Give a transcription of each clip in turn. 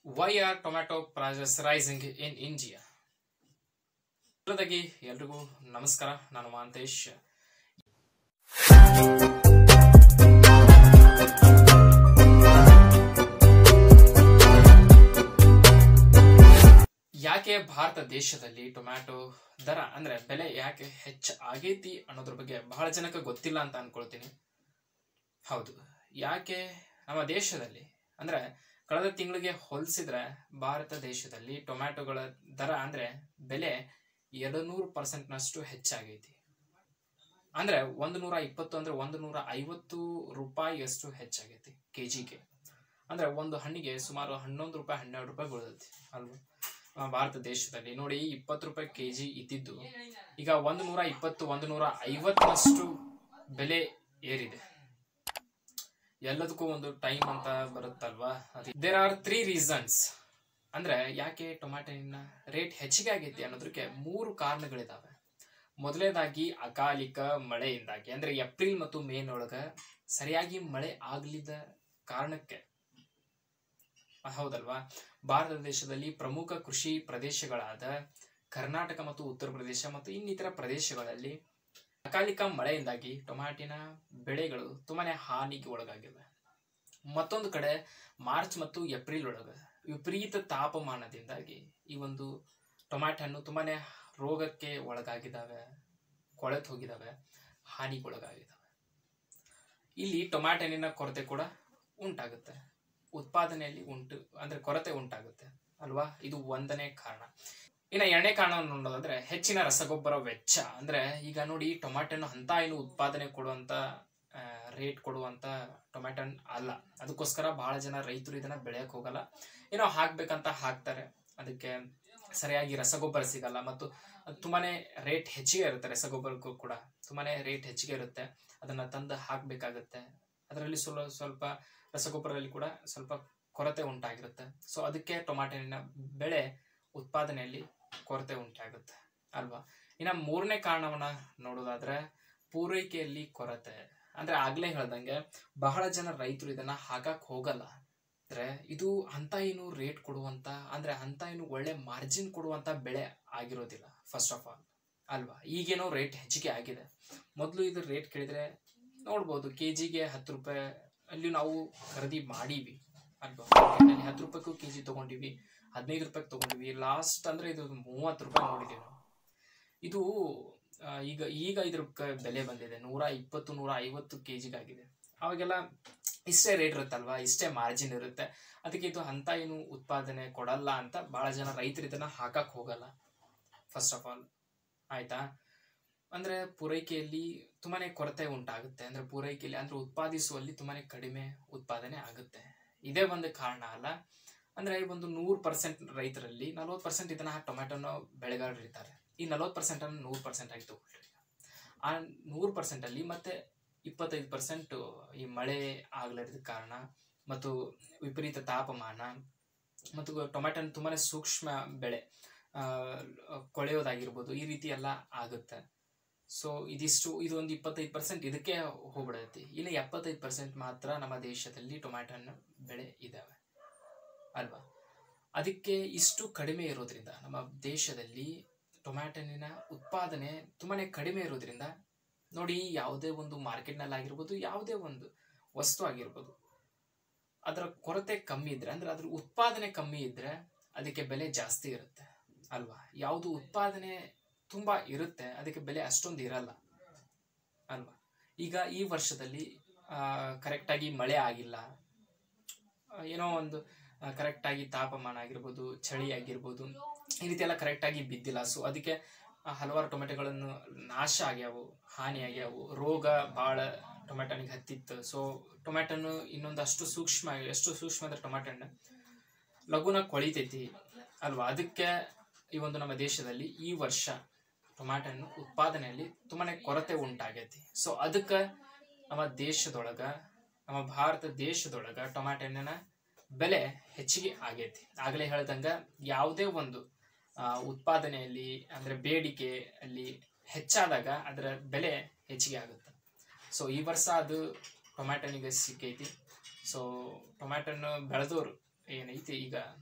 Y are tomato prices rising in India ಮೊದಲದಾಗಿ ಎಲ್ರಿಗೂ ನಮಸ್ಕಾರ ನಾನು ಮಹಾಂತೇಶ್ ಯಾಕೆ ಭಾರತ ದೇಶದಲ್ಲಿ ಟೊಮ್ಯಾಟೊ ದರ ಅಂದ್ರೆ ಬೆಲೆ ಯಾಕೆ ಹೆಚ್ಚು ಆಗೈತಿ ಅನ್ನೋದ್ರ ಬಗ್ಗೆ ಬಹಳ ಜನಕ್ಕೆ ಗೊತ್ತಿಲ್ಲ ಅಂತ ಅನ್ಕೊಳ್ತೀನಿ ಹೌದು ಯಾಕೆ ನಮ್ಮ ದೇಶದಲ್ಲಿ ಅಂದ್ರೆ ಕಳೆದ ತಿಂಗಳಿಗೆ ಹೋಲಿಸಿದ್ರೆ ಭಾರತ ದೇಶದಲ್ಲಿ ಟೊಮ್ಯಾಟೊಗಳ ದರ ಅಂದ್ರೆ ಬೆಲೆ ಎರಡು ನೂರು ಪರ್ಸೆಂಟ್ನಷ್ಟು ಹೆಚ್ಚಾಗೈತಿ ಅಂದ್ರೆ ಒಂದು ನೂರ ಇಪ್ಪತ್ತು ಅಂದ್ರೆ ಒಂದು ನೂರ ಐವತ್ತು ರೂಪಾಯಿಯಷ್ಟು ಹೆಚ್ಚಾಗೈತಿ ಕೆ ಜಿಗೆ ಅಂದ್ರೆ ಒಂದು ಹಣ್ಣಿಗೆ ಸುಮಾರು ಹನ್ನೊಂದು ರೂಪಾಯಿ ಹನ್ನೆರಡು ರೂಪಾಯಿ ಬೀಳತೈತಿ ಅಲ್ವಾ ಆ, ಭಾರತ ದೇಶದಲ್ಲಿ ನೋಡಿ ಇಪ್ಪತ್ತು ರೂಪಾಯಿ ಕೆ ಜಿ ಇದ್ದಿದ್ದು ಈಗ ಒಂದು ನೂರ ಇಪ್ಪತ್ತು ಒಂದು ನೂರ ಐವತ್ತರಷ್ಟು ಬೆಲೆ ಏರಿದೆ ಎಲ್ಲದಕ್ಕೂ ಒಂದು ಟೈಮ್ ಅಂತ ಬರುತ್ತಲ್ವಾ ದೇರ್ ಆರ್ ತ್ರೀ ರೀಸನ್ಸ್ ಅಂದ್ರೆ ಯಾಕೆ ಟೊಮ್ಯಾಟೋನಿನ ರೇಟ್ ಹೆಚ್ಚಿಗೆ ಆಗೈತಿ ಅನ್ನೋದಕ್ಕೆ ಮೂರು ಕಾರಣಗಳಿದಾವೆ ಮೊದಲನೇದಾಗಿ ಅಕಾಲಿಕ ಮಳೆಯಿಂದಾಗಿ ಅಂದ್ರೆ ಏಪ್ರಿಲ್ ಮತ್ತು ಮೇನೊಳಗ ಸರಿಯಾಗಿ ಮಳೆ ಆಗ್ಲಿದ ಕಾರಣಕ್ಕೆ ಹೌದಲ್ವಾ ಭಾರತ ದೇಶದಲ್ಲಿ ಪ್ರಮುಖ ಕೃಷಿ ಪ್ರದೇಶಗಳಾದ ಕರ್ನಾಟಕ ಮತ್ತು ಉತ್ತರ ಪ್ರದೇಶ ಮತ್ತು ಇನ್ನಿತರ ಪ್ರದೇಶಗಳಲ್ಲಿ ಅಕಾಲಿಕ ಮಳೆಯಿಂದಾಗಿ ಟೊಮ್ಯಾಟಿನ ಬೆಳೆಗಳು ತುಂಬಾನೇ ಹಾನಿಗೆ ಒಳಗಾಗಿವೆ ಮತ್ತೊಂದು ಕಡೆ ಮಾರ್ಚ್ ಮತ್ತು ಏಪ್ರಿಲ್ ಒಳಗ ವಿಪರೀತ ತಾಪಮಾನದಿಂದಾಗಿ ಈ ಒಂದು ಟೊಮ್ಯಾಟೊ ಹಣ್ಣು ತುಂಬಾನೇ ರೋಗಕ್ಕೆ ಒಳಗಾಗಿದ್ದಾವೆ ಕೊಳೆತು ಹೋಗಿದ್ದಾವೆ ಹಾನಿಗೆ ಒಳಗಾಗಿದ್ದಾವೆ ಇಲ್ಲಿ ಟೊಮ್ಯಾಟೋನಿನ ಕೊರತೆ ಕೂಡ ಉಂಟಾಗುತ್ತೆ ಉತ್ಪಾದನೆಯಲ್ಲಿ ಉಂಟು ಅಂದ್ರೆ ಕೊರತೆ ಉಂಟಾಗುತ್ತೆ ಅಲ್ವಾ ಇದು ಒಂದನೇ ಕಾರಣ ಇನ್ನು ಎರಡನೇ ಕಾರಣವನ್ನು ನೋಡೋದಾದ್ರೆ ಹೆಚ್ಚಿನ ರಸಗೊಬ್ಬರ ವೆಚ್ಚ ಅಂದ್ರೆ ಈಗ ನೋಡಿ ಟೊಮ್ಯಾಟೋನ ಅಂತ ಏನು ಉತ್ಪಾದನೆ ಕೊಡುವಂತ ರೇಟ್ ಕೊಡುವಂತ ಟೊಮ್ಯಾಟೊ ಅಲ್ಲ ಅದಕ್ಕೋಸ್ಕರ ಬಹಳ ಜನ ರೈತರು ಇದನ್ನ ಬೆಳೆಯಕ್ ಹೋಗಲ್ಲ ಏನೋ ಹಾಕ್ಬೇಕಂತ ಹಾಕ್ತಾರೆ ಅದಕ್ಕೆ ಸರಿಯಾಗಿ ರಸಗೊಬ್ಬರ ಸಿಗಲ್ಲ ಮತ್ತು ಅದು ತುಂಬಾನೇ ರೇಟ್ ಹೆಚ್ಚಿಗೆ ಇರುತ್ತೆ ರಸಗೊಬ್ಬರಕ್ಕೂ ಕೂಡ ತುಂಬಾನೇ ರೇಟ್ ಹೆಚ್ಚಿಗೆ ಇರುತ್ತೆ ಅದನ್ನ ತಂದು ಹಾಕ್ಬೇಕಾಗತ್ತೆ ಅದರಲ್ಲಿ ಸ್ವಲ್ಪ ಸ್ವಲ್ಪ ರಸಗೊಬ್ಬರದಲ್ಲಿ ಕೂಡ ಸ್ವಲ್ಪ ಕೊರತೆ ಉಂಟಾಗಿರುತ್ತೆ ಸೊ ಅದಕ್ಕೆ ಟೊಮ್ಯಾಟೋನಿನ ಬೆಳೆ ಉತ್ಪಾದನೆಯಲ್ಲಿ ಕೊರತೆ ಉಂಟಾಗುತ್ತೆ ಅಲ್ವಾ ಇನ್ನ ಮೂರನೇ ಕಾರಣವನ್ನ ನೋಡೋದಾದ್ರೆ ಪೂರೈಕೆಯಲ್ಲಿ ಕೊರತೆ ಅಂದ್ರೆ ಆಗ್ಲೇ ಹೇಳ್ದಂಗೆ ಬಹಳ ಜನ ರೈತರು ಇದನ್ನ ಹಾಕಕ್ ಹೋಗಲ್ಲ ಅಂದ್ರೆ ಇದು ಅಂತ ಏನು ರೇಟ್ ಕೊಡುವಂತ ಅಂದ್ರೆ ಅಂತ ಏನು ಒಳ್ಳೆ ಮಾರ್ಜಿನ್ ಕೊಡುವಂತ ಬೆಳೆ ಆಗಿರೋದಿಲ್ಲ ಫಸ್ಟ್ ಆಫ್ ಆಲ್ ಅಲ್ವಾ ಈಗೇನೋ ರೇಟ್ ಹೆಚ್ಚಿಗೆ ಆಗಿದೆ ಮೊದಲು ಇದು ರೇಟ್ ಕೇಳಿದ್ರೆ ನೋಡ್ಬೋದು ಕೆ ಜಿಗೆ ಹತ್ತು ರೂಪಾಯಿ ಅಲ್ಲಿ ನಾವು ಖರೀದಿ ಮಾಡೀವಿ ಅಲ್ವಾ ಅಲ್ಲಿ ಹತ್ತು ರೂಪಾಯಿಗೂ ಕೆ ಜಿ ತೊಗೊಂಡಿವಿ ಹದಿನೈದು ರೂಪಾಯಿಗೆ ತೊಗೊಂಡಿವಿ ಲಾಸ್ಟ್ ಅಂದ್ರೆ ಇದು ಮೂವತ್ತು ರೂಪಾಯಿ ನೋಡಿದ್ದೀವಿ ನಾವು ಇದು ಆ, ಈಗ ಈಗ ಇದ್ರ ಕ- ಬೆಲೆ ಬಂದಿದೆ ನೂರ ಇಪ್ಪತ್ತು ನೂರ ಐವತ್ತು ಕೆ ಜಿಗಾಗಿದೆ ಅವಾಗೆಲ್ಲ ಇಷ್ಟೇ ರೇಟ್ ಇರುತ್ತಲ್ವಾ ಇಷ್ಟೇ ಮಾರ್ಜಿನ್ ಇರುತ್ತೆ ಅದಕ್ಕೆ ಇದು ಅಂತ ಏನು ಉತ್ಪಾದನೆ ಕೊಡಲ್ಲ ಅಂತ ಬಹಳ ಜನ ರೈತರು ಇದನ್ನ ಹಾಕಕ್ ಹೋಗಲ್ಲ ಫಸ್ಟ್ ಆಫ್ ಆಲ್ ಆಯ್ತಾ ಅಂದ್ರೆ ಪೂರೈಕೆಯಲ್ಲಿ ತುಂಬಾನೇ ಕೊರತೆ ಉಂಟಾಗುತ್ತೆ ಅಂದ್ರೆ ಪೂರೈಕೆಯಲ್ಲಿ ಅಂದ್ರೆ ಉತ್ಪಾದಿಸುವಲ್ಲಿ ತುಂಬಾನೇ ಕಡಿಮೆ ಉತ್ಪಾದನೆ ಆಗುತ್ತೆ ಇದೇ ಒಂದು ಕಾರಣ ಅಲ್ಲ ಅಂದ್ರೆ ಈ ಒಂದು ನೂರು ಪರ್ಸೆಂಟ್ ರೈತರಲ್ಲಿ ನಲ್ವತ್ತು ಪರ್ಸೆಂಟ್ ಇದನ್ನ ಟೊಮ್ಯಾಟೊನ ಬೆಳೆಗಾರರು ಇರ್ತಾರೆ ಈ ನಲ್ವತ್ತು ಪರ್ಸೆಂಟ್ ಅನ್ನು ನೂರು ಪರ್ಸೆಂಟ್ ಆಗಿ ತಗೊಳ್ರಿ ಆ ನೂರು ಪರ್ಸೆಂಟ್ ಅಲ್ಲಿ ಮತ್ತೆ ಇಪ್ಪತ್ತೈದು ಪರ್ಸೆಂಟ್ ಈ ಮಳೆ ಆಗ್ಲದ ಕಾರಣ ಮತ್ತು ವಿಪರೀತ ತಾಪಮಾನ ಮತ್ತು ಟೊಮ್ಯಾಟೊ ತುಂಬಾನೇ ಸೂಕ್ಷ್ಮ ಬೆಳೆ ಆ, ಕೊಳೆಯೋದಾಗಿರ್ಬೋದು ಈ ರೀತಿ ಎಲ್ಲ ಆಗುತ್ತೆ ಸೊ ಇದಿಷ್ಟು ಇದು ಒಂದು ಇಪ್ಪತ್ತೈದು ಪರ್ಸೆಂಟ್ ಇದಕ್ಕೆ ಹೋಗ್ಬಿಡತ್ತೆ ಇನ್ನು ಎಪ್ಪತ್ತೈದು ಪರ್ಸೆಂಟ್ ಮಾತ್ರ ನಮ್ಮ ದೇಶದಲ್ಲಿ ಟೊಮ್ಯಾಟೊ ಹಣ್ಣು ಬೆಳೆ ಇದಾವೆ ಅಲ್ವಾ ಅದಕ್ಕೆ ಇಷ್ಟು ಕಡಿಮೆ ಇರೋದ್ರಿಂದ ನಮ್ಮ ದೇಶದಲ್ಲಿ ಟೊಮ್ಯಾಟೋನಿನ ಉತ್ಪಾದನೆ ತುಂಬಾನೇ ಕಡಿಮೆ ಇರೋದ್ರಿಂದ ನೋಡಿ ಯಾವುದೇ ಒಂದು ಮಾರ್ಕೆಟ್ನಲ್ಲಿ ಆಗಿರ್ಬೋದು ಯಾವುದೇ ಒಂದು ವಸ್ತು ಆಗಿರ್ಬೋದು ಅದರ ಕೊರತೆ ಕಮ್ಮಿ ಇದ್ರೆ ಅಂದ್ರೆ ಅದ್ರ ಉತ್ಪಾದನೆ ಕಮ್ಮಿ ಇದ್ರೆ ಅದಕ್ಕೆ ಬೆಲೆ ಜಾಸ್ತಿ ಇರುತ್ತೆ ಅಲ್ವಾ ಯಾವುದು ಉತ್ಪಾದನೆ ತುಂಬಾ ಇರುತ್ತೆ ಅದಕ್ಕೆ ಬೆಲೆ ಅಷ್ಟೊಂದು ಇರಲ್ಲ ಅಲ್ವಾ ಈಗ ಈ ವರ್ಷದಲ್ಲಿ ಕರೆಕ್ಟಾಗಿ ಮಳೆ ಆಗಿಲ್ಲ ಆ, ಏನೋ ಒಂದು ಕರೆಕ್ಟಾಗಿ ತಾಪಮಾನ ಆಗಿರ್ಬೋದು ಚಳಿ ಆಗಿರ್ಬೋದು ಈ ರೀತಿ ಎಲ್ಲ ಕರೆಕ್ಟಾಗಿ ಬಿದ್ದಿಲ್ಲ ಸೊ ಅದಕ್ಕೆ ಆ, ಹಲವಾರು ಟೊಮೆಟೊಗಳನ್ನು ನಾಶ ಆಗ್ಯಾವು ಹಾನಿ ಆಗ್ಯಾವು ರೋಗ ಭಾಳ ಟೊಮೆಟೊನಿಗೆ ಹತ್ತಿತ್ತು ಸೊ ಟೊಮೆಟೊನು ಇನ್ನೊಂದಷ್ಟು ಸೂಕ್ಷ್ಮ ಎಷ್ಟು ಸೂಕ್ಷ್ಮ ಅಂದ್ರೆ ಟೊಮೆಟೊ ಹಣ್ಣು ಲಘುನ ಕೊಳಿತೈತಿ ಅಲ್ವಾ ಅದಕ್ಕೆ ಈ ಒಂದು ನಮ್ಮ ದೇಶದಲ್ಲಿ ಈ ವರ್ಷ ಟೊಮ್ಯಾಟೊ ಹಣ್ಣು ಉತ್ಪಾದನೆಯಲ್ಲಿ ತುಂಬಾನೇ ಕೊರತೆ ಉಂಟಾಗೈತಿ ಸೊ ಅದಕ್ಕೆ ನಮ್ಮ ದೇಶದೊಳಗ ನಮ್ಮ ಭಾರತ ದೇಶದೊಳಗ ಟೊಮ್ಯಾಟೊ ಹಣ್ಣಿನ ಬೆಲೆ ಹೆಚ್ಚಿಗೆ ಆಗೈತಿ ಆಗಲೇ ಹೇಳ್ದಂಗ ಯಾವುದೇ ಒಂದು ಆ, ಉತ್ಪಾದನೆಯಲ್ಲಿ ಅಂದ್ರೆ ಬೇಡಿಕೆ ಅಲ್ಲಿ ಹೆಚ್ಚಾದಾಗ ಅದರ ಬೆಲೆ ಹೆಚ್ಚಿಗೆ ಆಗುತ್ತೆ ಸೊ ಈ ವರ್ಷ ಅದು ಟೊಮ್ಯಾಟೊನಿಗೆ ಸಿಕ್ಕೈತಿ ಸೊ ಟೊಮ್ಯಾಟೊನ ಬೆಳೆದವರು ಏನೈತಿ ಈಗ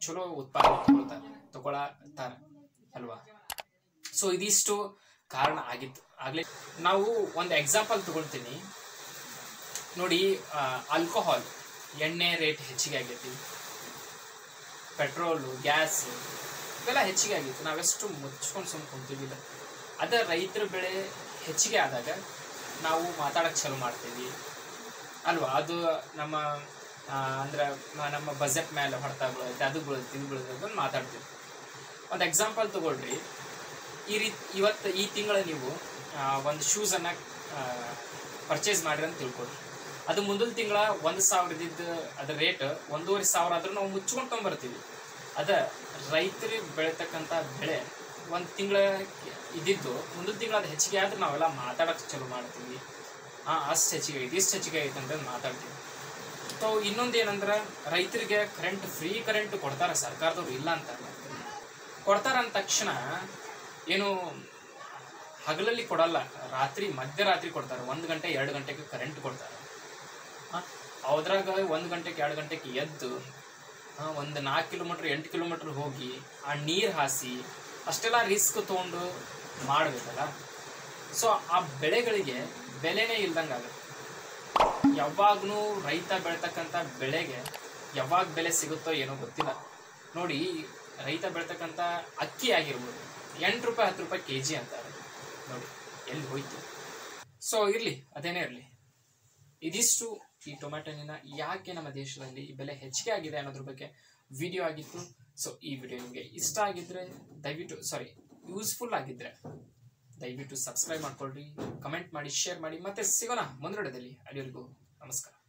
ಚಲೋ ಉತ್ಪಾದನೆ ತಗೊಳ್ತಾರೆ ತಗೊಳತಾರ ಅಲ್ವಾ ಸೊ ಇದಿಷ್ಟು ಕಾರಣ ಆಗಿತ್ತು ಆಗ್ಲೇ ನಾವು ಒಂದು ಎಕ್ಸಾಂಪಲ್ ತಗೊಳ್ತೀನಿ ನೋಡಿ ಆಲ್ಕೋಹಾಲ್ ಎಣ್ಣೆ ರೇಟ್ ಹೆಚ್ಚಿಗೆ ಆಗೈತಿ ಪೆಟ್ರೋಲು ಗ್ಯಾಸ್ ಇವೆಲ್ಲ ಹೆಚ್ಚಿಗೆ ಆಗಿತ್ತು ನಾವೆಷ್ಟು ಮುಚ್ಕೊಂಡು ಸುಮ್ಮನೆ ಕುಂತೀವಿಲ್ಲ ಅದ ರೈತರ ಬೆಳೆ ಹೆಚ್ಚಿಗೆ ಆದಾಗ ನಾವು ಮಾತಾಡಕ್ಕೆ ಚಾಲು ಮಾಡ್ತೀವಿ ಅಲ್ವಾ ಅದು ನಮ್ಮ ಆ, ಅಂದ್ರೆ ನ- ನಮ್ಮ ಬಜೆಟ್ ಮೇಲೆ ಹೊಡೆತ ಬೀಳುತ್ತೆ ಅದು ಬೀಳುತ್ತೆ ಇದು ಬೀಳುತ್ತೆ ಅಂತ ಮಾತಾಡ್ತೀವಿ ಒಂದು ಎಕ್ಸಾಂಪಲ್ ತಗೊಳ್ರಿ ಈ ರೀತಿ ಇವತ್ತು ಈ ತಿಂಗಳ ನೀವು ಒಂದು ಶೂಸನ್ನು ಪರ್ಚೇಸ್ ಮಾಡ್ರಿ ಅಂತ ತಿಳ್ಕೊಳ್ರಿ ಅದು ಮುಂದಿನ ತಿಂಗಳ ಒಂದು ಸಾವಿರದಿದ್ದ ಅದ್ರ ರೇಟ್ ಒಂದೂವರೆ ಸಾವಿರ ಆದ್ರೂ ನಾವು ಮುಚ್ಕೊಂಡು ತೊಗೊಂಬರ್ತೀವಿ ಅದ ರೈತರು ಬೆಳಿತಕ್ಕಂಥ ಬೆಳೆ ಒಂದು ತಿಂಗಳ ಇದ್ದಿದ್ದು ಮುಂದಿನ ತಿಂಗಳ ಅದು ಹೆಚ್ಚಿಗೆ ಆದ್ರೆ ನಾವೆಲ್ಲ ಮಾತಾಡಕ್ಕೆ ಚಲೋ ಮಾಡ್ತೀವಿ ಹಾಂ ಅಷ್ಟು ಹೆಚ್ಚಿಗೆ ಐತಿ ಇಷ್ಟು ಹೆಚ್ಚಿಗೆ ಐತೆ ಅಂತ ಮಾತಾಡ್ತೀವಿ ಸೊ ಇನ್ನೊಂದು ಏನಂದ್ರೆ ರೈತರಿಗೆ ಕರೆಂಟ್ ಫ್ರೀ ಕರೆಂಟ್ ಕೊಡ್ತಾರೆ ಸರ್ಕಾರದವ್ರು ಇಲ್ಲ ಅಂತ ಕೊಡ್ತಾರ ಅಂದ ತಕ್ಷಣ ಏನು ಹಗಲಲ್ಲಿ ಕೊಡಲ್ಲ ರಾತ್ರಿ ಮಧ್ಯರಾತ್ರಿ ಕೊಡ್ತಾರೆ ಒಂದು ಗಂಟೆ ಎರಡು ಗಂಟೆಗೆ ಕರೆಂಟ್ ಕೊಡ್ತಾರೆ ಅದ್ರಾಗ ಒಂದು ಗಂಟೆಗೆ ಎರಡು ಗಂಟೆಗೆ ಎದ್ದು ಆ, ಒಂದು ನಾಲ್ಕು ಕಿಲೋಮೀಟ್ರ್ ಎಂಟು ಕಿಲೋಮೀಟ್ರ್ ಹೋಗಿ ಆ ನೀರು ಹಾಸಿ ಅಷ್ಟೆಲ್ಲ ರಿಸ್ಕ್ ತೊಗೊಂಡು ಮಾಡಬೇಕಲ್ಲ ಸೊ ಆ ಬೆಳೆಗಳಿಗೆ ಬೆಲೆನೇ ಇಲ್ದಂಗೆ ಆಗುತ್ತೆ ಯಾವಾಗ್ಲೂ ರೈತ ಬೆಳ್ತಕ್ಕಂಥ ಬೆಳೆಗೆ ಯಾವಾಗ ಬೆಲೆ ಸಿಗುತ್ತೋ ಏನೋ ಗೊತ್ತಿಲ್ಲ ನೋಡಿ ರೈತ ಬೆಳ್ತಕ್ಕಂಥ ಅಕ್ಕಿ ಆಗಿರ್ಬೋದು ಎಂಟು ರೂಪಾಯಿ ಹತ್ತು ರೂಪಾಯಿ ಕೆ ಜಿ ಅಂತಾರೆ ನೋಡಿ ಎಲ್ಲಿ ಹೋಯ್ತು ಸೊ ಇರಲಿ ಅದೇನೇ ಇರಲಿ ಇದಿಷ್ಟು ಈ ಟೊಮ್ಯಾಟೋನಿನ ಯಾಕೆ ನಮ್ಮ ದೇಶದಲ್ಲಿ ಬೆಲೆ ಹೆಚ್ಚಿಗೆ ಆಗಿದೆ ಅನ್ನೋದ್ರ ಬಗ್ಗೆ ವಿಡಿಯೋ ಆಗಿತ್ತು ಸೊ ಈ ವಿಡಿಯೋ ನಿಮಗೆ ಇಷ್ಟ ಆಗಿದ್ರೆ ದಯವಿಟ್ಟು ಸಾರಿ ಯೂಸ್ಫುಲ್ ಆಗಿದ್ರೆ ದಯವಿಟ್ಟು ಸಬ್ಸ್ಕ್ರೈಬ್ ಮಾಡ್ಕೊಳ್ರಿ ಕಮೆಂಟ್ ಮಾಡಿ ಶೇರ್ ಮಾಡಿ ಮತ್ತೆ ಸಿಗೋಣ ಮುಂದುಗಡೆದಲ್ಲಿ ಅಲ್ಲಿವರೆಗೂ ನಮಸ್ಕಾರ